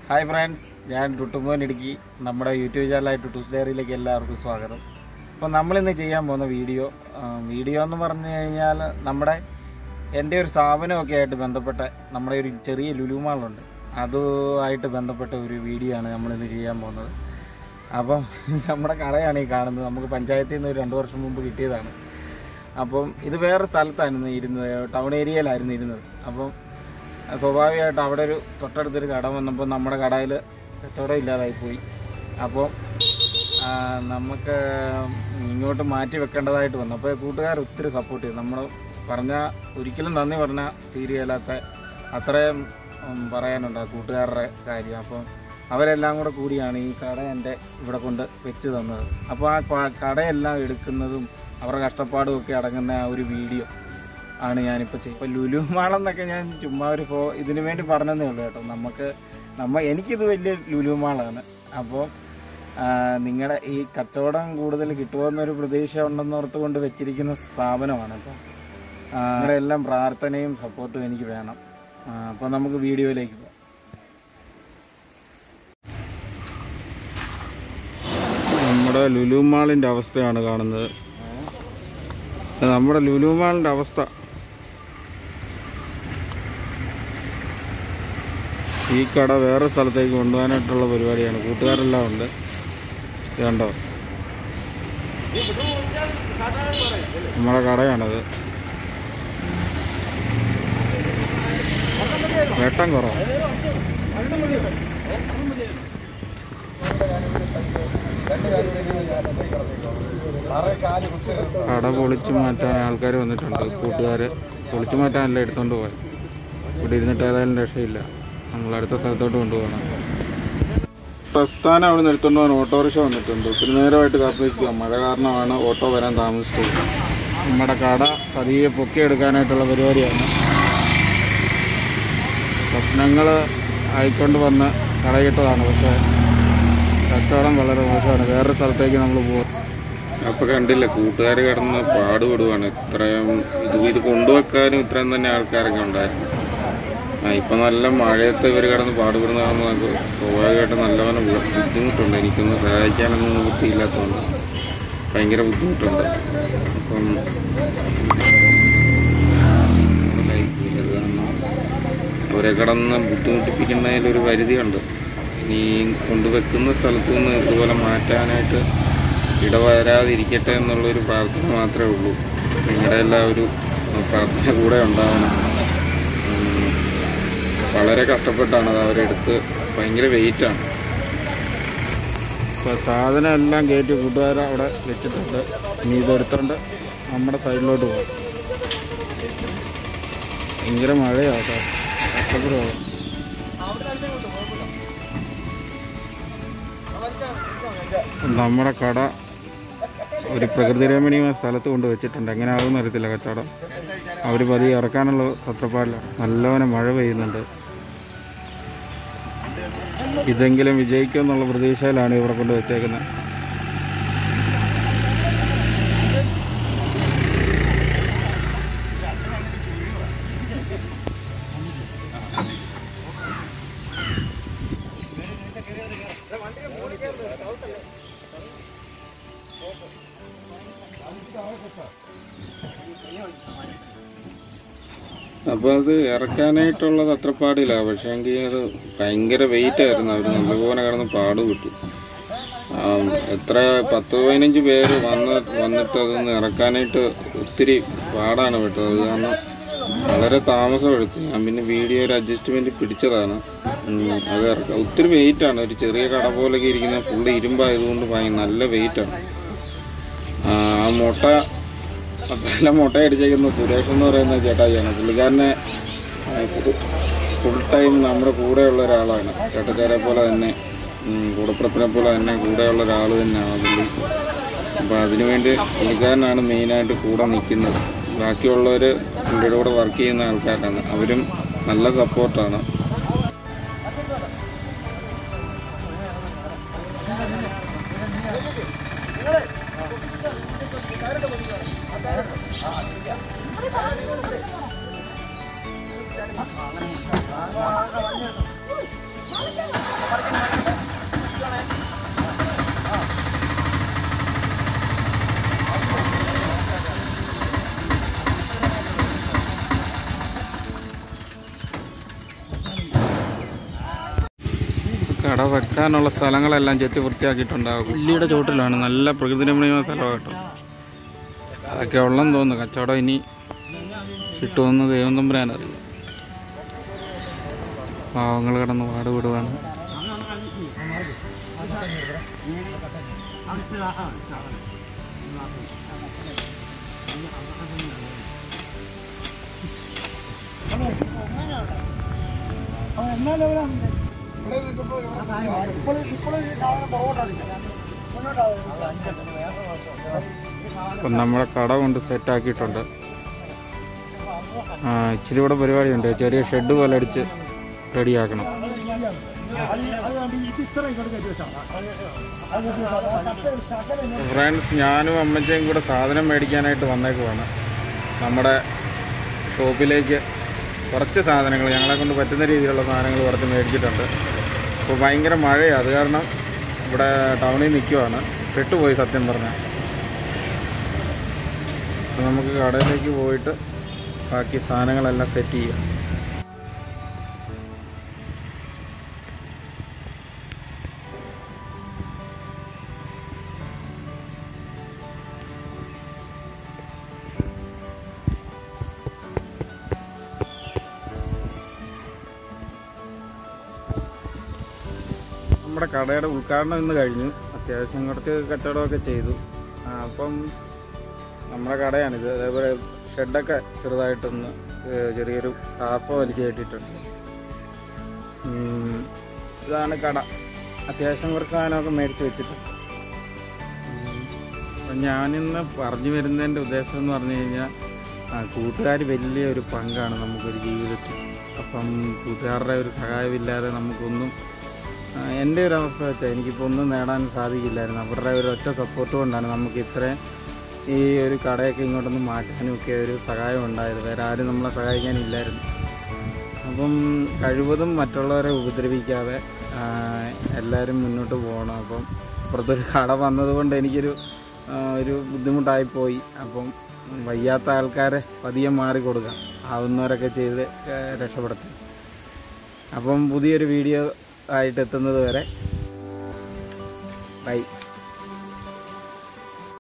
hi friends ഞാൻ ടുട്ടുമോൻ ഇടുക്കി നമ്മുടെ YouTube ചാനലായ ടുട്ടൂസ് ഡയറിയിലേക്ക് എല്ലാവർക്കും സ്വാഗതം അപ്പോൾ നമ്മളിന്ന് ചെയ്യാൻ പോകുന്ന വീഡിയോ ആ, വീഡിയോ എന്ന് പറഞ്ഞു കഴിഞ്ഞാൽ നമ്മുടെ എൻ്റെ ഒരു സ്ഥാപനമൊക്കെ ആയിട്ട് ബന്ധപ്പെട്ട നമ്മുടെ ഒരു ചെറിയ ലുലുമാളുണ്ട് അതുമായിട്ട് ബന്ധപ്പെട്ട ഒരു വീഡിയോ ആണ് നമ്മളിന്ന് ചെയ്യാൻ പോകുന്നത് അപ്പം നമ്മുടെ കടയാണ് ഈ കാണുന്നത് നമുക്ക് പഞ്ചായത്തിൽ നിന്ന് ഒരു രണ്ട് വർഷം മുമ്പ് കിട്ടിയതാണ് അപ്പം ഇത് വേറെ സ്ഥലത്തായിരുന്നു ഇരുന്നത് ടൗൺ ഏരിയയിലായിരുന്നു ഇരുന്നത് അപ്പം സ്വാഭാവികമായിട്ട് അവിടെ ഒരു തൊട്ടടുത്തൊരു കട വന്നപ്പോൾ നമ്മുടെ കടയിൽ കച്ചവടം ഇല്ലാതായി പോയി അപ്പോൾ ആ, നമുക്ക് ഇങ്ങോട്ട് മാറ്റി വെക്കേണ്ടതായിട്ട് വന്നു അപ്പോൾ കൂട്ടുകാർ ഒത്തിരി സപ്പോർട്ട് ചെയ്തു നമ്മൾ പറഞ്ഞാൽ ഒരിക്കലും നന്ദി പറഞ്ഞാൽ തീരുകയില്ലാത്ത അത്രയും ഉം, പറയാനുണ്ട് ആ കൂട്ടുകാരുടെ കാര്യം അപ്പം അവരെല്ലാം കൂടെ കൂടിയാണ് ഈ കട എൻ്റെ ഇവിടെ കൊണ്ട് വെച്ച് തന്നത് അപ്പോൾ ആ ക- കടയെല്ലാം എടുക്കുന്നതും അവരുടെ കഷ്ടപ്പാടും ഒക്കെ അടങ്ങുന്ന ആ ഒരു വീഡിയോ ആണ് ഞാനിപ്പോൾ ചെയ്യുന്നത് ഇപ്പോൾ ലുലു മാളെന്നൊക്കെ ഞാൻ ചുമ്മാ ഒരു ഫോ ഇതിനു വേണ്ടി പറഞ്ഞതേ ഉള്ളൂ കേട്ടോ നമുക്ക് നമ്മ എനിക്കിത് വലിയ ലുലു മാളാണ് അപ്പോൾ നിങ്ങളുടെ ഈ കച്ചവടം കൂടുതൽ കിട്ടുമെന്നൊരു പ്രതീക്ഷ ഉണ്ടെന്ന് ഓർത്തുകൊണ്ട് വെച്ചിരിക്കുന്ന സ്ഥാപനമാണ് അപ്പോൾ നിങ്ങളുടെ എല്ലാം പ്രാർത്ഥനയും സപ്പോർട്ടും എനിക്ക് വേണം അപ്പോൾ നമുക്ക് വീഡിയോയിലേക്ക് പോകാം നമ്മുടെ ലുലു മാളിൻ്റെ അവസ്ഥയാണ് കാണുന്നത് നമ്മുടെ ലുലു മാളിൻ്റെ അവസ്ഥ ഈ കട വേറെ സ്ഥലത്തേക്ക് കൊണ്ടുപോകാനായിട്ടുള്ള പരിപാടിയാണ് കൂട്ടുകാരെല്ലാം ഉണ്ട് ഇത് കണ്ടോ നമ്മുടെ കടയാണത് വെട്ടം കുറവാണ് കട പൊളിച്ചു മാറ്റാൻ ആൾക്കാർ വന്നിട്ടുണ്ട് കൂട്ടുകാർ പൊളിച്ചു മാറ്റാനല്ല എടുത്തോണ്ട് പോയത് ഇവിടെ ഇരുന്നിട്ട് ഏതായാലും രക്ഷയില്ല നമ്മൾ അടുത്ത സ്ഥലത്തോട്ട് കൊണ്ടുപോകണം പ്രസ്ഥാനം അവിടെ നിന്ന് എടുത്തോണ്ട് പോകാൻ ഓട്ടോറിക്ഷ വന്നിട്ടുണ്ട് ഒത്തിരി നേരമായിട്ട് കാത്തു നിൽക്കുക മഴ കാരണമാണ് ഓട്ടോ വരാൻ താമസിച്ചത് നമ്മുടെ കട പതിയെ പൊക്കിയെടുക്കാനായിട്ടുള്ള പരിപാടിയാണ് സ്വപ്നങ്ങൾ ആയിക്കൊണ്ട് വന്ന് കടയിട്ടതാണ് പക്ഷേ കച്ചവടം വളരെ മോശമാണ് വേറൊരു സ്ഥലത്തേക്ക് നമ്മൾ പോകും അപ്പൊ കണ്ടില്ല കൂട്ടുകാർ കിടന്ന് പാടുപെടുവാണ് ഇത്രയും ഇത് ഇത് കൊണ്ടുവെക്കാനും ഇത്രയും തന്നെ ആൾക്കാരൊക്കെ ഉണ്ടായിരുന്നു ആ ഇപ്പൊ നല്ല മഴയത്ത് ഇവർ കിടന്ന് പാടുപെടുന്ന കാണുമ്പോൾ നമുക്ക് സ്വാഭാവികമായിട്ട് നല്ലവണ്ണം ബു- ബുദ്ധിമുട്ടുണ്ട് എനിക്കൊന്നും സഹായിക്കാനൊന്നും നിവൃത്തിയില്ലാത്തതുകൊണ്ട് ഭയങ്കര ബുദ്ധിമുട്ടുണ്ട് അപ്പം ഇത് കാരണം അവരെ കിടന്ന് ബുദ്ധിമുട്ടിപ്പിക്കുന്നതിലൊരു പരിധിയുണ്ട് ഇനി കൊണ്ടുവെക്കുന്ന സ്ഥലത്തു നിന്ന് ഇതുപോലെ മാറ്റാനായിട്ട് ഇടവരാതിരിക്കട്ടെ എന്നുള്ളൊരു പ്രാർത്ഥന മാത്രമേ ഉള്ളൂ നിങ്ങളുടെ എല്ലാ ഒരു പ്രാർത്ഥന കൂടെ ഉണ്ടാവണം ഉം, വളരെ കഷ്ടപ്പെട്ടാണ് അത് അവരെടുത്ത് ഭയങ്കര വെയിറ്റാണ് ഇപ്പോൾ സാധനം എല്ലാം കയറ്റി കൂട്ടുകാർ അവിടെ വെച്ചിട്ടുണ്ട് ഇനി ഇതെടുത്തോണ്ട് നമ്മുടെ സൈഡിലോട്ട് പോകും ഭയങ്കര മഴയാണ് കേട്ടോ കഷ്ടപ്പെടുവാണ് നമ്മുടെ കട ഒരു പ്രകൃതിരമണീയമായ സ്ഥലത്ത് കൊണ്ട് വെച്ചിട്ടുണ്ട് എങ്ങനെ ആകുമെന്ന് അറിയത്തില്ല കച്ചവടം അവർ പതിയെ ഇറക്കാനുള്ള തത്രപ്പാടില്ല നല്ലവനെ മഴ പെയ്യുന്നുണ്ട് ഇതെങ്കിലും വിജയിക്കും എന്നുള്ള പ്രതീക്ഷയിലാണ് ഇവിടെ കൊണ്ട് വെച്ചേക്കുന്നത് അപ്പോൾ അത് ഇറക്കാനായിട്ടുള്ളത് അത്ര പാടില്ല പക്ഷേ എങ്കിൽ അത് ഭയങ്കര വെയിറ്റ് ആയിരുന്നു അവർ നല്ലപോലെ കിടന്ന് പാട് വിട്ടു ആ, എത്ര പത്ത് പതിനഞ്ച് പേര് വന്ന് വന്നിട്ട് അതൊന്ന് ഇറക്കാനായിട്ട് ഒത്തിരി പാടാണ് വിട്ടത് അത് കാരണം വളരെ താമസം എടുത്തു ഞാൻ പിന്നെ വീഡിയോ ഒരു അഡ്ജസ്റ്റ്മെൻറ്റ് പിടിച്ചതാണ് ഉം, അത് ഇറക്ക ഒത്തിരി വെയിറ്റാണ് ഒരു ചെറിയ കട പോലൊക്കെ ഇരിക്കുന്ന ഫുള്ള് ഇരുമ്പായതുകൊണ്ട് ഭയങ്കര നല്ല വെയിറ്റാണ് ആ ആ മുട്ട നല്ല മുട്ട അടിച്ചേക്കുന്ന സുരേഷ് എന്ന് പറയുന്ന ചേട്ടായിയാണ് പുള്ളിക്കാരനെ ഫുൾ ടൈം നമ്മുടെ കൂടെയുള്ള ഒരാളാണ് ചേട്ടച്ചാരെ പോലെ തന്നെ ഉം, കൂടപ്പിറപ്പിനെ പോലെ തന്നെ കൂടെയുള്ള ഒരാൾ തന്നെയാണ് പുള്ളി അപ്പോൾ അതിനുവേണ്ടി പുള്ളിക്കാരനാണ് മെയിനായിട്ട് കൂടെ നിൽക്കുന്നത് ബാക്കിയുള്ളവർ പുള്ളിയുടെ കൂടെ വർക്ക് ചെയ്യുന്ന ആൾക്കാരാണ് അവരും നല്ല സപ്പോർട്ടാണ് ആ കട വെക്കാനുള്ള സ്ഥലങ്ങളെല്ലാം ചെത്തി വൃത്തിയാക്കിയിട്ടുണ്ടാവും പുല്ലിയുടെ ചോട്ടിലാണ് നല്ല പ്രകൃതിരമണീയമായ സ്ഥലമാണ് കേട്ടോ അതൊക്കെ ഉള്ളെന്ന് തോന്നുന്നു കച്ചവടം ഇനി കിട്ടുമെന്ന് ദൈവം തമ്പുരാൻ അറിയാം പാവങ്ങൾ കിടന്ന് പാടുപെടുവാണ് അപ്പം നമ്മുടെ കട കൊണ്ട് സെറ്റാക്കിയിട്ടുണ്ട് ആ ഇച്ചിരി ഇവിടെ പരിപാടിയുണ്ട് ചെറിയ ഷെഡ് പോലെ അടിച്ച് റെഡിയാക്കണം ഫ്രണ്ട്സ് ഞാനും അമ്മച്ചയും കൂടെ സാധനം മേടിക്കാനായിട്ട് വന്നേക്കുവാണ് നമ്മുടെ ഷോപ്പിലേക്ക് കുറച്ച് സാധനങ്ങൾ ഞങ്ങളെ കൊണ്ട് പറ്റുന്ന രീതിയിലുള്ള സാധനങ്ങൾ കുറച്ച് മേടിച്ചിട്ടുണ്ട് അപ്പോൾ ഭയങ്കര മഴയാണ് അത് കാരണം ഇവിടെ ടൗണിൽ നിൽക്കുവാണ് പെട്ടുപോയി സത്യം പറഞ്ഞാൽ അപ്പോൾ നമുക്ക് കടയിലേക്ക് പോയിട്ട് ബാക്കി സാധനങ്ങളെല്ലാം സെറ്റ് ചെയ്യാം നമ്മുടെ കടയുടെ ഉദ്ഘാടനം ഇന്ന് കഴിഞ്ഞു അത്യാവശ്യം കുറച്ച് കച്ചവടമൊക്കെ ചെയ്തു ആ, അപ്പം നമ്മുടെ കടയാണിത് അതേപോലെ ഷെഡൊക്കെ ചെറുതായിട്ടൊന്ന് ഏഹ് ചെറിയൊരു ടാപ്പ് വലിച്ചു കെട്ടിയിട്ടുണ്ട് ഉം, ഇതാണ് കട അത്യാവശ്യം കുറച്ച് സാധനമൊക്കെ മേടിച്ച് വെച്ചിട്ടുണ്ട് ഉം, അപ്പം ഞാനിന്ന് പറഞ്ഞു വരുന്നതിൻ്റെ ഉദ്ദേശം എന്ന് പറഞ്ഞു കഴിഞ്ഞാൽ കൂട്ടുകാർ വലിയൊരു പങ്കാണ് നമുക്കൊരു ജീവിതത്തിൽ അപ്പം കൂട്ടുകാരുടെ ഒരു സഹായമില്ലാതെ നമുക്കൊന്നും ആ, എൻ്റെ ഒരു അവസ്ഥ വെച്ചാൽ എനിക്കിപ്പോൾ ഒന്നും നേടാൻ സാധിക്കില്ലായിരുന്നു അവരുടെ ഒരു ഒറ്റ സപ്പോർട്ട് കൊണ്ടാണ് നമുക്ക് ഇത്രയും ഈ ഒരു കടയൊക്കെ ഇങ്ങോട്ടൊന്ന് മാറ്റാനും ഒക്കെ ഒരു സഹായം ഉണ്ടായത് വേറെ ആരും നമ്മളെ സഹായിക്കാനില്ലായിരുന്നു അപ്പം കഴിവതും മറ്റുള്ളവരെ ഉപദ്രവിക്കാതെ ആ, എല്ലാവരും മുന്നോട്ട് പോകണം അപ്പം പുറത്തൊരു കട വന്നതുകൊണ്ട് എനിക്കൊരു ആ, ഒരു ബുദ്ധിമുട്ടായി പോയി അപ്പം വയ്യാത്ത ആൾക്കാരെ പതിയെ മാറി കൊടുക്കാം ആവുന്നവരൊക്കെ ചെയ്ത് ആ, രക്ഷപ്പെടുത്താം അപ്പം പുതിയൊരു വീഡിയോ ആയിട്ട് എത്തുന്നത് വരെ ബൈ